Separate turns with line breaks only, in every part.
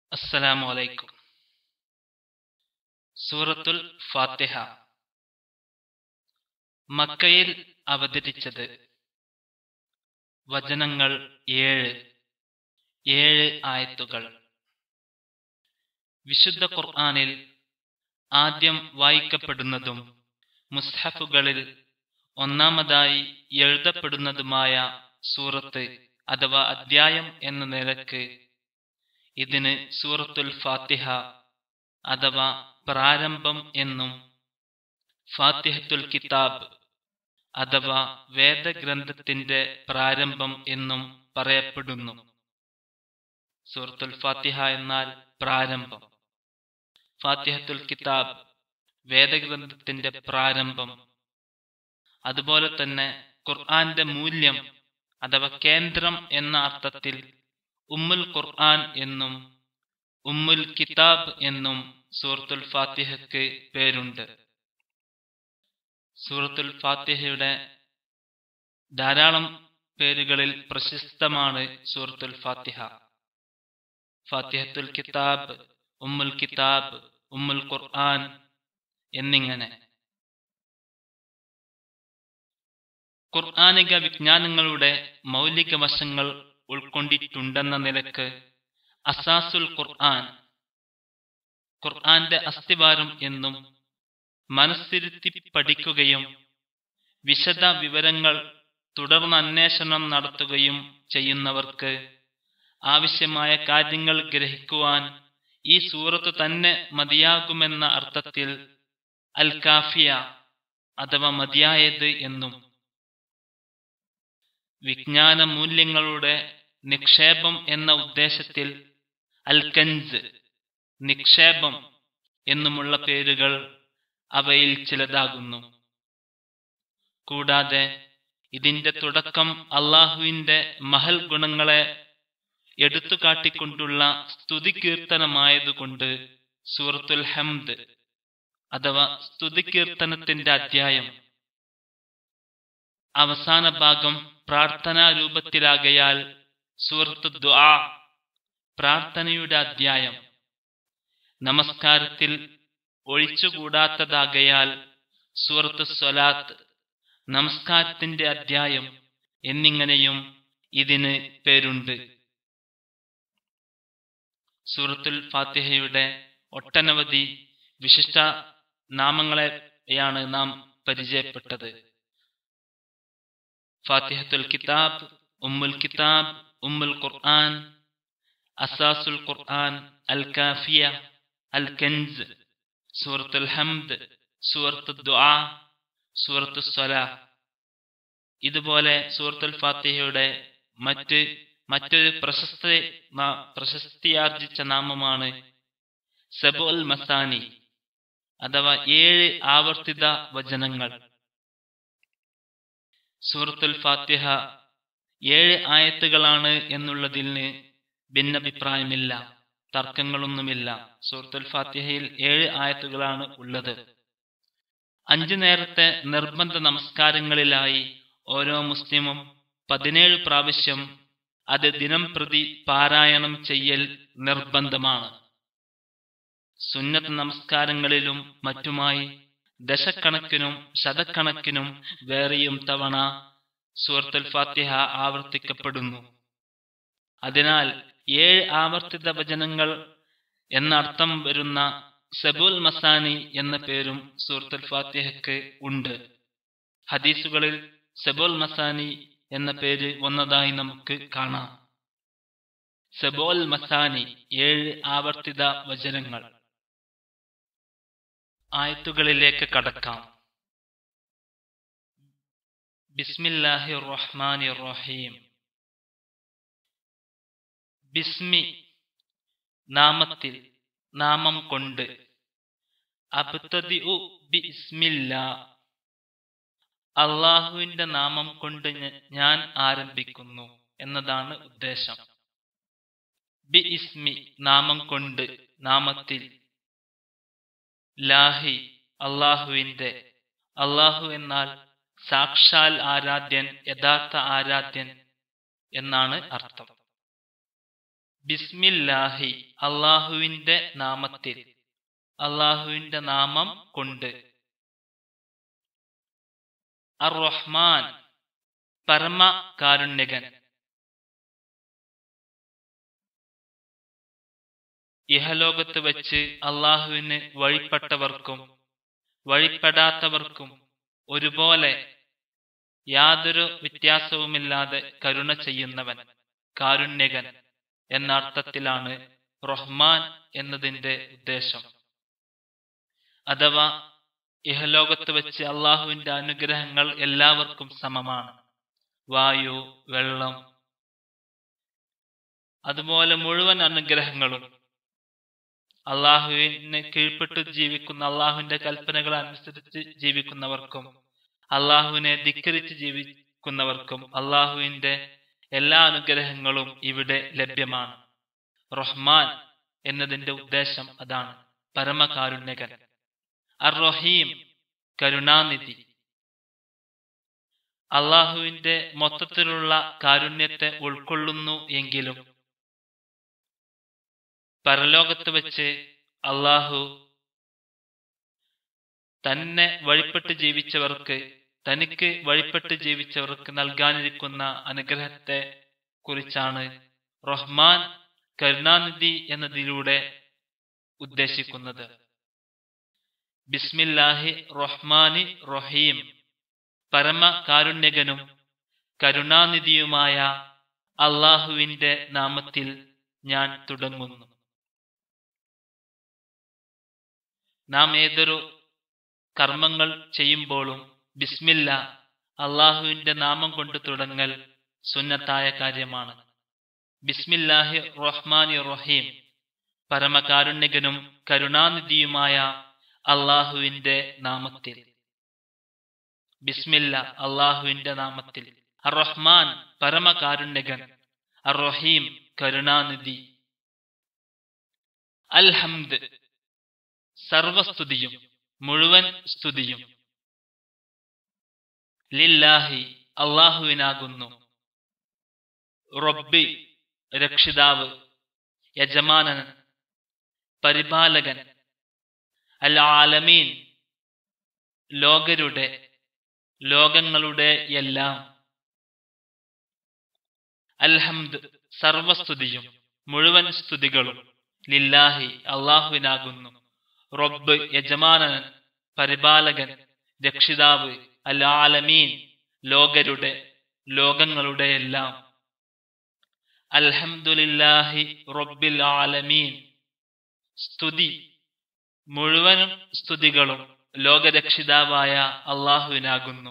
അസ്സലാമു അലൈക്കും സൂറത്തുൽ ഫാത്തിഹ മക്കയിൽ അവതരിച്ചത് വചനങ്ങൾ ഏഴ് ഏഴ് ആയത്തുകൾ വിശുദ്ധ ഖുർആനിൽ ആദ്യം വായിക്കപ്പെടുന്നതും മുസ്ഹഫുകളിൽ ഒന്നാമതായി എഴുതപ്പെടുന്നതുമായ സൂറത്ത് അഥവാ അദ്ധ്യായം എന്ന നിലക്ക് ഇതിന് സൂറത്തുൽ ഫാത്തിഹ അഥവാ പ്രാരംഭം എന്നും ഫാത്തിഹത്തുൽ കിതാബ് അഥവാ വേദഗ്രന്ഥത്തിന്റെ പ്രാരംഭം എന്നും പറയപ്പെടുന്നു സൂറത്തുൽ ഫാത്തിഹ എന്നാൽ പ്രാരംഭം ഫാത്തിഹത്തുൽ കിതാബ് വേദഗ്രന്ഥത്തിന്റെ പ്രാരംഭം അതുപോലെ തന്നെ ഖുർആന്റെ മൂല്യം അഥവാ കേന്ദ്രം എന്ന അർത്ഥത്തിൽ ഉമ്മുൽ ഖുർആൻ എന്നും ഉമ്മുൽ കിതാബ് എന്നും സൂറത്തുൽ ഫാത്തിഹയ്ക്ക് പേരുണ്ട് സൂറത്തുൽ ഫാത്തിഹയുടെ ധാരാളം പേരുകളിൽ പ്രശസ്തമാണ് സൂറത്തുൽ ഫാത്തിഹ ഫാത്തിഹത്തുൽ കിതാബ് ഉമ്മുൽ കിതാബ് ഉമ്മുൽ ഖുർആൻ എന്നിങ്ങനെ ഖുർആാനിക വിജ്ഞാനങ്ങളുടെ മൗലിക വശങ്ങൾ ഉൾക്കൊണ്ടിട്ടുണ്ടെന്ന നിലക്ക് അസാസുൽ ഖുർആൻ ഖുർആന്റെ അസ്ഥിവാരം എന്നും മനസ്സിരുത്തി പഠിക്കുകയും വിശദ വിവരങ്ങൾ തുടർന്ന് അന്വേഷണം നടത്തുകയും ചെയ്യുന്നവർക്ക് ആവശ്യമായ കാര്യങ്ങൾ ഗ്രഹിക്കുവാൻ ഈ സൂറത്ത് തന്നെ മതിയാകുമെന്ന അർത്ഥത്തിൽ അൽ കാഫിയ അഥവാ മതിയായത് എന്നും വിജ്ഞാന മൂല്യങ്ങളുടെ നിക്ഷേപം എന്ന ഉദ്ദേശത്തിൽ അൽക്കൻസ് നിക്ഷേപം എന്നുമുള്ള പേരുകൾ അവയിൽ ചിലതാകുന്നു കൂടാതെ ഇതിന്റെ തുടക്കം അള്ളാഹുവിന്റെ മഹൽ ഗുണങ്ങളെ എടുത്തുകാട്ടിക്കൊണ്ടുള്ള സ്തുതികീർത്തനമായതുകൊണ്ട് സൂറത്തുൽ ഹംദ് അഥവാ സ്തുതികീർത്തനത്തിന്റെ അധ്യായം അവസാന ഭാഗം പ്രാർത്ഥനാ രൂപത്തിലാകയാൽ സൂറത്ത് ദുആ പ്രാർത്ഥനയുടെ അധ്യായം നമസ്കാരത്തിൽ ഒഴിച്ചുകൂടാത്തതാകയാൽ സൂറത്ത് സ്വലാത്ത് നമസ്കാരത്തിന്റെ അധ്യായം എന്നിങ്ങനെയും ഇതിന് പേരുണ്ട് സൂറത്തുൽ ഫാത്തിഹയുടെ ഒട്ടനവധി വിശിഷ്ട നാമങ്ങളെയാണ് നാം പരിചയപ്പെട്ടത് ഫാത്തിഹത്തുൽ കിതാബ് ഉമ്മുൽ കിതാബ് ഉമ്മുൽ ഖുർആൻ അസാസുൽ ഖുർആൻ അൽ കാഫിയ അൽ കൻസ് സൂറത്തുൽ ഹംദ് സൂറത്ത് ദുആ സൂറത്തു സ്വലാ ഇതുപോലെ സൂറത്തുൽ ഫാത്തിഹയുടെ മറ്റ് മറ്റൊരു പ്രശസ്ത പ്രശസ്തിയാർജിച്ച നാമമാണ് സബുൽ മസാനി അഥവാ ഏഴ് ആവർത്തിത വചനങ്ങൾ സൂറത്തുൽ ഫാത്തിഹ ഏഴ് ആയത്തുകളാണ് എന്നുള്ളതിന് ഭിന്നഭിപ്രായമില്ല തർക്കങ്ങളൊന്നുമില്ല സൂറത്തുൽ ഫാത്തിഹയിൽ ഏഴ് ആയത്തുകളാണ് ഉള്ളത് അഞ്ചു നേരത്തെ നിർബന്ധ നമസ്കാരങ്ങളിലായി ഓരോ മുസ്ലിമും പതിനേഴ് പ്രാവശ്യം അത് ദിനം പ്രതി പാരായണം ചെയ്യൽ നിർബന്ധമാണ് സുന്നത്ത് നമസ്കാരങ്ങളിലും മറ്റുമായി ദശക്കണക്കിനും ശതക്കണക്കിനും വേറെയും തവണ സൂറത്തുൽ ഫാത്തിഹ ആവർത്തിക്കപ്പെടുന്നു അതിനാൽ ഏഴ് ആവർത്തിത വചനങ്ങൾ എന്നർത്ഥം വരുന്ന സബുൽ മസാനി എന്ന പേരും സൂറത്തുൽ ഫാത്തിഹയ്ക്ക് ഉണ്ട് ഹദീസുകളിൽ സബുൽ മസാനി എന്ന പേര് വന്നതായി നമുക്ക് കാണാം സബോൽ മസാനി ഏഴ് ആവർത്തിത വചനങ്ങൾ ആയത്തുകളിലേക്ക് കടക്കാം ബിസ്മില്ലാഹി റഹ്മാനി റഹീം ബിസ്മി നാമത്തിൽ നാമം കൊണ്ട് അബ്തദി ബിസ്മില്ല അള്ളാഹുവിന്റെ നാമം കൊണ്ട് ഞാൻ ആരംഭിക്കുന്നു എന്നതാണ് ഉദ്ദേശം ബി ഇസ്മി നാമം കൊണ്ട് നാമത്തിൽ ലാഹി അള്ളാഹുവിന്റെ അള്ളാഹു എന്നാൽ സാക്ഷാൽ ആരാധ്യൻ യഥാർത്ഥ ആരാധ്യൻ എന്നാണ് അർത്ഥം ബിസ്മില്ലാഹി അള്ളാഹുവിന്റെ നാമത്തിൽ അള്ളാഹുവിന്റെ നാമം കൊണ്ട് അർ റഹ്മാൻ പരമ കാരുണ്യകൻ ഇഹലോകത്ത് വെച്ച് അള്ളാഹുവിന് വഴിപ്പെട്ടവർക്കും വഴിപ്പെടാത്തവർക്കും ഒരുപോലെ യാതൊരു വ്യത്യാസവുമില്ലാതെ കരുണ ചെയ്യുന്നവൻ കാരുണ്യകൻ എന്ന അർത്ഥത്തിലാണ് റഹ്മാൻ എന്നതിന്റെ ഉദ്ദേശം അഥവാ ഇഹലോകത്ത് വെച്ച് അള്ളാഹുവിന്റെ അനുഗ്രഹങ്ങൾ എല്ലാവർക്കും സമമാണ് വായു വെള്ളം അതുപോലെ മുഴുവൻ അനുഗ്രഹങ്ങളും അള്ളാഹുവിന് കീഴ്പ്പെട്ട് ജീവിക്കുന്ന അള്ളാഹുവിന്റെ കൽപ്പനകൾ അനുസരിച്ച് ജീവിക്കുന്നവർക്കും അള്ളാഹുവിനെ ധിക്കരിച്ച് ജീവിക്കുന്നവർക്കും അള്ളാഹുവിന്റെ എല്ലാ അനുഗ്രഹങ്ങളും ഇവിടെ ലഭ്യമാണ് റഹ്മാൻ എന്നതിന്റെ ഉദ്ദേശം അതാണ് പരമകാരുണ്യകൻ അർ റഹീം കരുണാനിധി അള്ളാഹുവിന്റെ മൊത്തത്തിലുള്ള കാരുണ്യത്തെ ഉൾക്കൊള്ളുന്നു എങ്കിലും പരലോകത്ത് വെച്ച് അള്ളാഹു തന്നെ വഴിപ്പെട്ട് ജീവിച്ചവർക്ക് തനിക്ക് വഴിപ്പെട്ട് ജീവിച്ചവർക്ക് നൽകാനിരിക്കുന്ന അനുഗ്രഹത്തെ കുറിച്ചാണ് റഹ്മാൻ കരുണാനിധി എന്നതിലൂടെ ഉദ്ദേശിക്കുന്നത് ബിസ്മില്ലാഹി റഹ്മാനി റഹീം പരമ കാരുണ്യകനും കരുണാനിധിയുമായ അള്ളാഹുവിന്റെ നാമത്തിൽ ഞാൻ തുടങ്ങുന്നു നാം ഏതൊരു കർമ്മങ്ങൾ ചെയ്യുമ്പോഴും ബിസ്മില്ല അള്ളാഹുവിന്റെ നാമം കൊണ്ട് തുടങ്ങൽ സുന്നത്തായ കാര്യമാണ് ബിസ്മില്ലാഹി റഹ്മാനി റഹീം പരമകാരുണ്യകനും കരുണാനിധിയുമായ അള്ളാഹുവിന്റെ നാമത്തിൽ ബിസ്മില്ല അള്ളാഹുവിന്റെ നാമത്തിൽ അർ റഹ്മാൻ പരമകാരുണ്യകൻ അർ റഹീം കരുണാനിധി അൽഹംദ് സർവസ്തുതിയും മുഴുവൻ സ്തുതിയും ലില്ലാഹി അള്ളാഹുവിനാകുന്നു റബ്ബി രക്ഷിതാവ് യജമാനൻ പരിപാലകൻ അൽ ആലമീൻ ലോകരുടെ ലോകങ്ങളുടെ എല്ലാം അൽഹംദ് സർവസ്തുതിയും മുഴുവൻ സ്തുതികളും ലില്ലാഹി അള്ളാഹുവിനാകുന്നു റബ്ബ് യജമാനൻ പരിപാലകൻ രക്ഷിതാവ് അൽ ആലമീൻ ലോകരുടെ ലോകങ്ങളുടെ എല്ലാം അൽഹംദുലില്ലാഹി റബ്ബിൽ ആലമീൻ സ്തുതി മുഴുവനും സ്തുതികളും ലോകരക്ഷിതാവായ അള്ളാഹുവിനാകുന്നു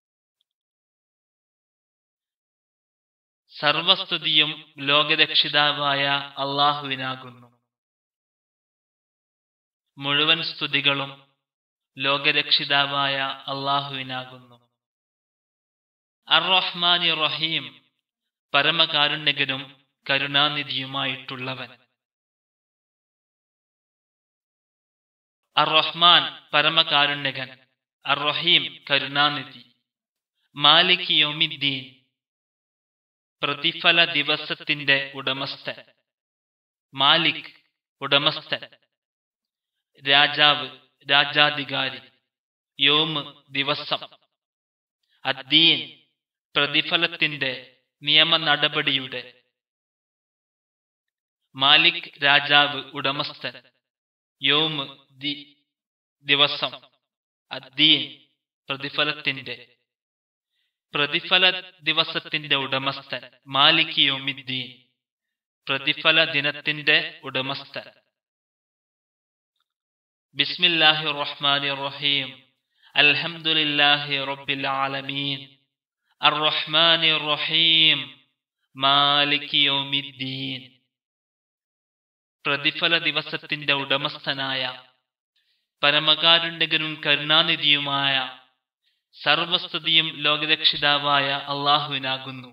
സർവസ്തുതിയും ലോകരക്ഷിതാവായ അള്ളാഹുവിനാകുന്നു മുഴുവൻ സ്തുതികളും ലോകരക്ഷിതാവായ അള്ളാഹുവിനാകുന്നു അർ റഹ്മാനി റഹീം പരമകാരുണ്യകനും കരുണാനിധിയുമായിട്ടുള്ളവൻ അർ റഹ്മാൻ പരമകാരുണ്യകൻ അർ റഹീം കരുണാനിധി മാലിക് യോമിദ്ദീൻ പ്രതിഫല ദിവസത്തിന്റെ ഉടമസ്ഥൻ മാലിക് ഉടമസ്ഥൻ രാജാവ് രാജാധികാരി യോമ് ദിവസം അദ്ദീൻ പ്രതിഫലത്തിന്റെ നിയമ നടപടിയുടെ മാലിക് രാജാവ് ഉടമസ്ഥൻ യോമ് ദിവസം അദ്ദീൻ പ്രതിഫലത്തിന്റെ പ്രതിഫല ദിവസത്തിന്റെ ഉടമസ്ഥൻ മാലിക് യോമിദ്ദീൻ പ്രതിഫല ദിനത്തിന്റെ ഉടമസ്ഥൻ ബിസ്മില്ലാഹി റഹ്മാനി റഹീം അൽഹംദുലില്ലാഹി റബ്ബിൽ ആലമീൻ അർറഹ്മാനി റഹീം മാലിക് യോമിദ്ദീൻ പ്രതിഫല ദിവസത്തിന്റെ ഉടമസ്ഥനായ പരമകാരുണ്യകനും കരുണാനിധിയുമായ സർവസ്തുതിയും ലോകരക്ഷിതാവായ അള്ളാഹുവിനാകുന്നു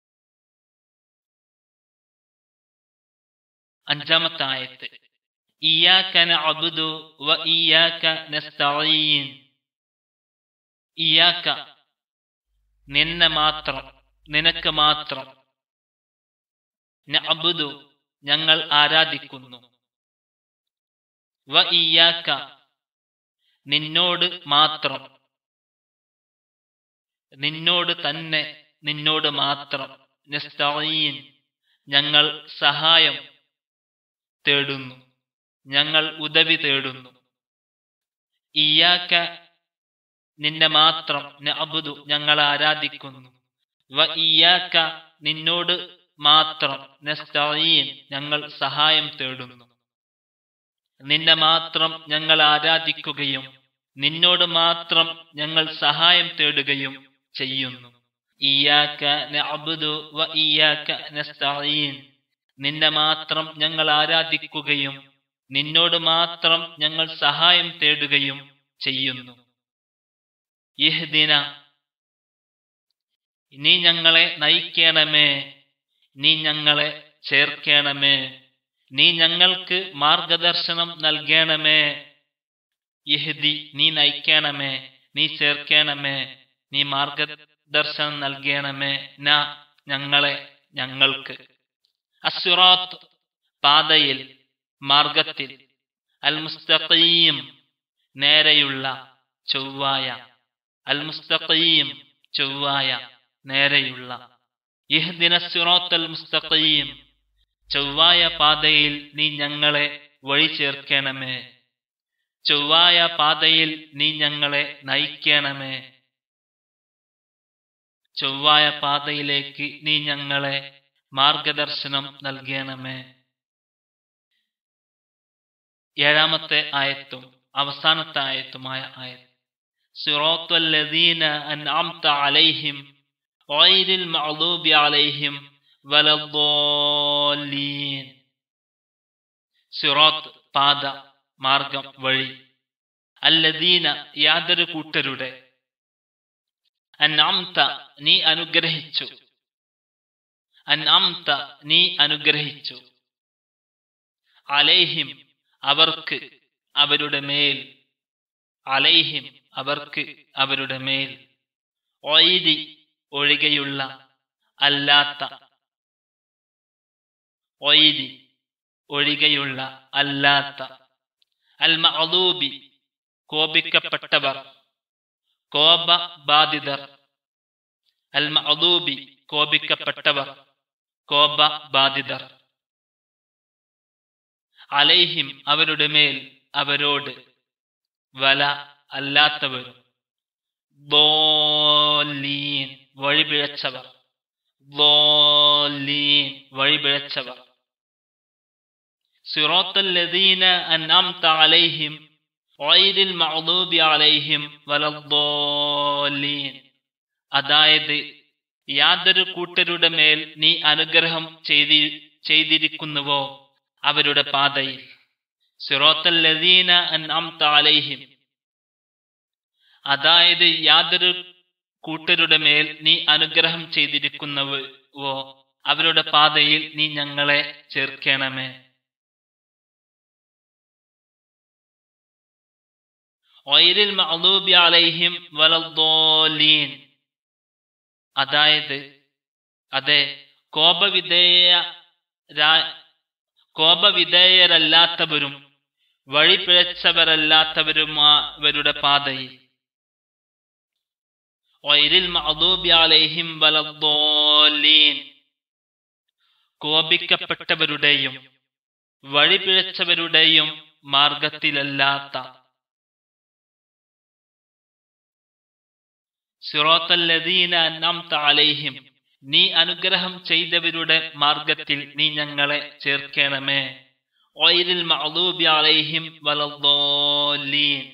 അഞ്ചാമത്തെ ആയത്ത് ഇയാക്ക നഅബ്ദു വ ഇയാക്ക നസ്തഈൻ ഇയാക്ക നിന്നെ മാത്രം നിനക്ക് മാത്രം നഅബ്ദു ഞങ്ങൾ ആരാധിക്കുന്നു വ ഇയാക്ക നിന്നോട് മാത്രം നിന്നോട് തന്നെ നിന്നോട് മാത്രം നസ്തഈൻ ഞങ്ങൾ സഹായം തേടുന്നു ഞങ്ങൾ ഉദവി തേടുന്നു ഇയാക്ക നിന്നെ മാത്രം നഅബുദു ഞങ്ങൾ ആരാധിക്കുന്നു വ ഇയാക്ക നിന്നോട് മാത്രം നസ്തഈൻ ഞങ്ങൾ സഹായം തേടുന്നു നിന്നെ മാത്രം ഞങ്ങൾ ആരാധിക്കുകയും നിന്നോട് മാത്രം ഞങ്ങൾ സഹായം തേടുകയും ചെയ്യുന്നു ഇയാക്ക നഅബുദു വ ഇയാക്ക നസ്തഈൻ നിന്നെ മാത്രം ഞങ്ങൾ ആരാധിക്കുകയും നിന്നോട് മാത്രം ഞങ്ങൾ സഹായം തേടുകയും ചെയ്യുന്നു ഇഹ്ദിന നീ ഞങ്ങളെ നയിക്കണമേ നീ ഞങ്ങളെ ചേർക്കണമേ നീ ഞങ്ങൾക്ക് മാർഗദർശനം നൽകണമേ ഇഹ്ദി നീ നയിക്കണമേ നീ ചേർക്കണമേ നീ മാർഗദർശനം നൽകണമേ ന ഞങ്ങളെ ഞങ്ങൾക്ക് അസുറാത്ത് പാതയിൽ മാർഗത്തിൽ അൽ മുസ്തഖീം നേരെയുള്ള ചൊവ്വായ അൽ മുസ്തഖീം ചൊവ്വായ നേരെയുള്ള ഇഹ്ദിന സിറാത്ത് അൽ മുസ്തഖീം ചൊവ്വായ പാതയിൽ നീ ഞങ്ങളെ വഴി ചേർക്കണമേ ചൊവ്വായ പാതയിൽ നീ ഞങ്ങളെ നയിക്കണമേ ചൊവ്വായ പാതയിലേക്ക് നീ ഞങ്ങളെ മാർഗദർശനം നൽകണമേ ഏഴാമത്തെ ആയത്തും അവസാനത്തെ ആയത്തുമായ ആയത്ത് സിറോത്തുല്ലദീന അൻഅംത അലൈഹിം ഗൈരിൽ മഗ്ദൂബി അലൈഹിം വലദ്ദാലീൻ സിറോത്ത് പാത മാർഗം വഴി അല്ലദീന യാതൊരു കൂട്ടരുടെ അൻഅംത നീ അനുഗ്രഹിച്ചു അൻഅംത നീ അനുഗ്രഹിച്ചു അലൈഹിം അവർക്ക് അവരുടെ മേൽ അലൈഹിം അവർക്ക് അവരുടെ മേൽ ഒയ്തി ഒഴികെയുള്ള അല്ലാത്ത ഒയ്തി ഒഴികെയുള്ള അല്ലാത്ത അൽ മഅദൂബി കോപിക്കപ്പെട്ടവർ കോപ ബാധിതർ അൽ മഅദൂബി കോപിക്കപ്പെട്ടവർ കോപ ബാധിതർ അലൈഹിം അവരുടെ മേൽ അവരോട് വല അല്ലാത്തവരും ضالين വഴിപിഴച്ചവർ ضالين വഴിപിഴച്ചവർ صراط الذين أنعمت عليهم غير المغضوب عليهم ولا الضالين അതായത് യാതൊരു കൂട്ടരുടെ മേൽ നീ അനുഗ്രഹം ചെയ്തി ചെയ്തിരിക്കുന്നുവോ അവരുടെ പാതയിൽ സിറോത്തല്ലദീന അൻഅംത അലൈഹിം അതായത് യാതൊരു കൂട്ടരുടെ മേൽ നീ അനുഗ്രഹം ചെയ്തിരിക്കുന്നവോ അവരുടെ പാതയിൽ നീ ഞങ്ങളെ ചേർക്കണമേ ഒയിരിൽ മഅദൂബി അലൈഹിം വലദ്ദാലീൻ അതായത് അതെ കോപവിധേയ കോപവിധേയരല്ലാത്തവരും വഴിപിഴച്ചവരല്ലാത്തവരുമാവരുടെ പാതയിൽ വൈരിൽ മഅദൂബി അലൈഹിം വലദ്ദാലീൻ കോപിക്കപ്പെട്ടവരുടെയും വഴിപിഴച്ചവരുടെയും മാർഗത്തിലല്ലാത്ത സിറോത്തല്ലദീന അൻഅംത അലൈഹിം നീ അനുഗ്രഹം ചെയ്തവരുടെ മാർഗത്തിൽ നീ ഞങ്ങളെ ചേർക്കണമേ ഒയിരിൽ മഅദൂബി അലൈഹിം വലദ്ദാലീൻ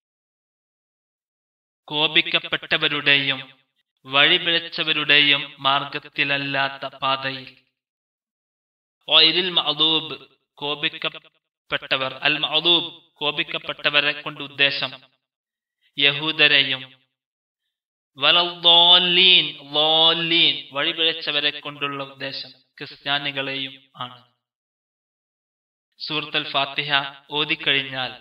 കോപിക്കപ്പെട്ടവരുടെയും വഴിപിഴച്ചവരുടെയും മാർഗത്തിലല്ലാത്ത പാതയിൽ ഒയിരിൽ മഅദൂബ് കോപിക്കപ്പെട്ടവർ അൽ മഅദൂബ് കോപിക്കപ്പെട്ടവരെ കൊണ്ട് ഉദ്ദേശം യഹൂദരെയും വലദ്ദാലീൻ ളാലീൻ വഴിപിഴച്ചവരെ കൊണ്ടുള്ള ഉദ്ദേശം ക്രിസ്ത്യാനികളെയും ആണ് സൂറത്തുൽ ഫാത്തിഹ ഓതിക്കഴിഞ്ഞാൽ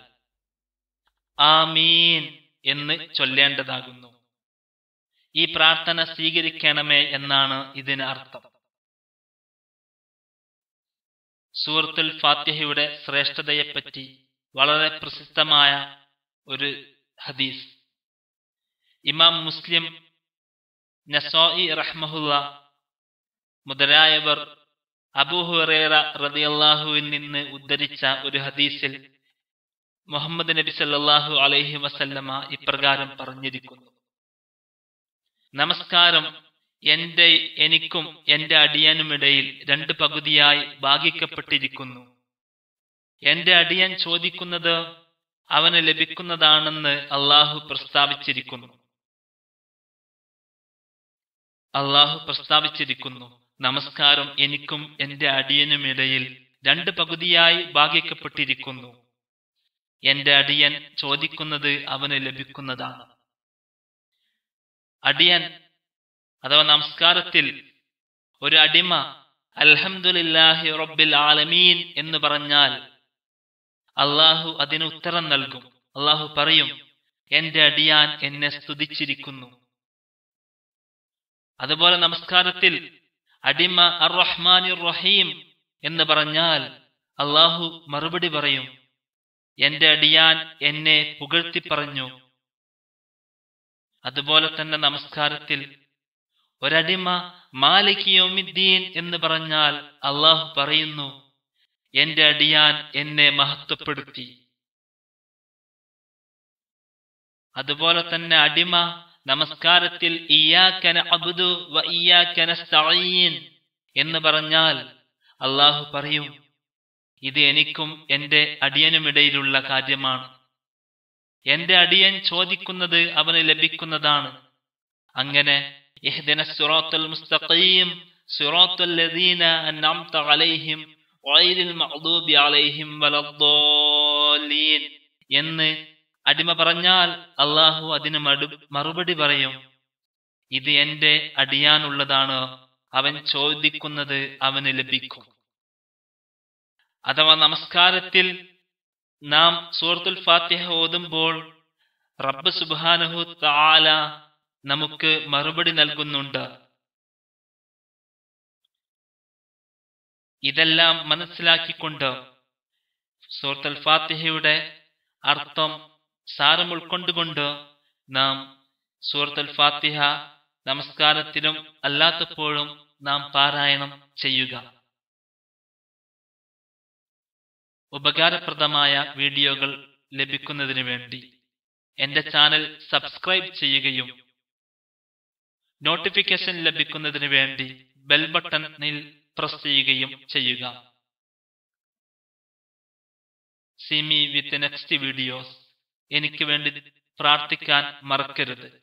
ആമീൻ എന്ന് ചൊല്ലേണ്ടതാകുന്നു ഈ പ്രാർത്ഥന സ്വീകരിക്കണമേ എന്നാണ് ഇതിന് അർത്ഥം സൂറത്തുൽ ഫാത്തിഹയുടെ ശ്രേഷ്ഠതയെപ്പറ്റി വളരെ പ്രസിദ്ധമായ ഒരു ഹദീസ് ഇമാം മുസ്ലിം നസോയി റഹ്മഹുല്ല മുതലായവർ അബൂഹുറേറ റതിയല്ലാഹുവിൽ നിന്ന് ഉദ്ധരിച്ച ഒരു ഹദീസിൽ മുഹമ്മദ് നബി സല്ലാഹു അലൈഹി വസല്ലമ ഇപ്രകാരം പറഞ്ഞിരിക്കുന്നു നമസ്കാരം എന്റെ എനിക്കും എന്റെ അടിയനുമിടയിൽ രണ്ട് പകുതിയായി ഭാഗിക്കപ്പെട്ടിരിക്കുന്നു എന്റെ അടിയൻ ചോദിക്കുന്നത് അവന് ലഭിക്കുന്നതാണെന്ന് അള്ളാഹു പ്രസ്താവിച്ചിരിക്കുന്നു അള്ളാഹു പ്രസ്താവിച്ചിരിക്കുന്നു നമസ്കാരം എനിക്കും എന്റെ അടിയനുമിടയിൽ രണ്ട് പകുതിയായി ഭാഗിക്കപ്പെട്ടിരിക്കുന്നു എന്റെ അടിയൻ ചോദിക്കുന്നത് അവന് ലഭിക്കുന്നതാണ് അടിയൻ അഥവാ നമസ്കാരത്തിൽ ഒരു അടിമ അൽഹംദുലില്ലാഹി റബ്ബിൽ ആലമീൻ എന്ന് പറഞ്ഞാൽ അള്ളാഹു അതിന് ഉത്തരം നൽകും അള്ളാഹു പറയും എന്റെ അടിയാൻ എന്നെ സ്തുതിച്ചിരിക്കുന്നു അതുപോലെ നമസ്കാരത്തിൽ അടിമ അർ റഹ്മാൻ റഹീം എന്ന് പറഞ്ഞാൽ അള്ളാഹു മറുപടി പറയും എന്റെ അടിയാൻ എന്നെ പുകഴ്ത്തി പറഞ്ഞു അതുപോലെ തന്നെ നമസ്കാരത്തിൽ ഒരടിമ മാലിക് യോമിദ്ദീൻ എന്ന് പറഞ്ഞാൽ അള്ളാഹു പറയുന്നു എന്റെ അടിയാൻ എന്നെ മഹത്വപ്പെടുത്തി അതുപോലെ തന്നെ അടിമ നമസ്കാരത്തിൽ ഇയാക്കന അബുദു വ ഇയാക്കന സ്തഈൻ എന്ന് പറഞ്ഞാൽ അള്ളാഹു പറയും ഇത് എനിക്കും എന്റെ അടിയനുമിടയിലുള്ള കാര്യമാണ് എന്റെ അടിയൻ ചോദിക്കുന്നത് അവന് ലഭിക്കുന്നതാണ് അങ്ങനെ ഇഹ്ദിന സിറാത്തുൽ മുസ്തഖീം സിറാത്തുൽ ലദീന അൻഅംത അലൈഹിം ഗൈറിൽ മഗ്ദൂബി അലൈഹിം വലദ്ദാലീൻ എന്ന് അടിമ പറഞ്ഞാൽ അള്ളാഹു അതിന് മറുപടി പറയും ഇത് എന്റെ അടിയാനുള്ളതാണ് അവൻ ചോദിക്കുന്നത് അവന് ലഭിക്കും അഥവാ നമസ്കാരത്തിൽ നാം സൂറത്തുൽ ഫാത്തിഹ ഓതുമ്പോൾ റബ്ബ് സുബാനഹു താല നമുക്ക് മറുപടി നൽകുന്നുണ്ട് ഇതെല്ലാം മനസ്സിലാക്കിക്കൊണ്ട് സൂറത്തുൽ ഫാത്തിഹയുടെ അർത്ഥം സാരം ഉൾക്കൊണ്ടുകൊണ്ട് നാം സൂറത്തുൽ ഫാത്തിഹ നമസ്കാരത്തിലും അല്ലാത്തപ്പോഴും നാം പാരായണം ചെയ്യുക ഉപകാരപ്രദമായ വീഡിയോകൾ ലഭിക്കുന്നതിന് വേണ്ടി എന്റെ ചാനൽ സബ്സ്ക്രൈബ് ചെയ്യുകയും നോട്ടിഫിക്കേഷൻ ലഭിക്കുന്നതിന് വേണ്ടി ബെൽ ബട്ടണിൽ പ്രസ് ചെയ്യുകയും ചെയ്യുക see me with next videos എനിക്ക് വേണ്ടി പ്രാർത്ഥിക്കാൻ മറക്കരുത്